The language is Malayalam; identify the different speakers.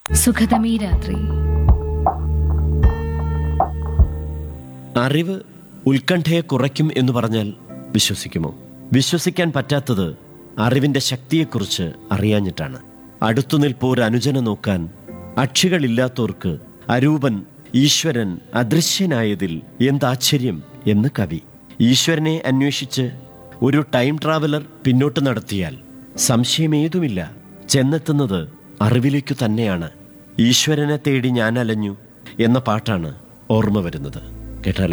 Speaker 1: സുഖതമീ രാത്രി
Speaker 2: അറിവ് ഉത്കണ്ഠയെ കുറയ്ക്കും എന്ന് പറഞ്ഞാൽ വിശ്വസിക്കുമോ വിശ്വസിക്കാൻ പറ്റാത്തത് അറിവിന്റെ ശക്തിയെക്കുറിച്ച് അറിയാഞ്ഞിട്ടാണ് അടുത്തു നിൽപ്പോർ അനുജന നോക്കാൻ അക്ഷികളില്ലാത്തോർക്ക് അരൂപൻ ഈശ്വരൻ അദൃശ്യനായതിൽ എന്താശ്ചര്യം എന്ന് കവി ഈശ്വരനെ അന്വേഷിച്ച് ഒരു ടൈം ട്രാവലർ പിന്നോട്ട് നടത്തിയാൽ സംശയമേതുമില്ല ചെന്നെത്തുന്നത് അറിവിലേക്കു തന്നെയാണ് ഈശ്വരനെ തേടി ഞാൻ അലഞ്ഞു എന്ന പാട്ടാണ് ഓർമ്മ വരുന്നത് കേട്ടാലോ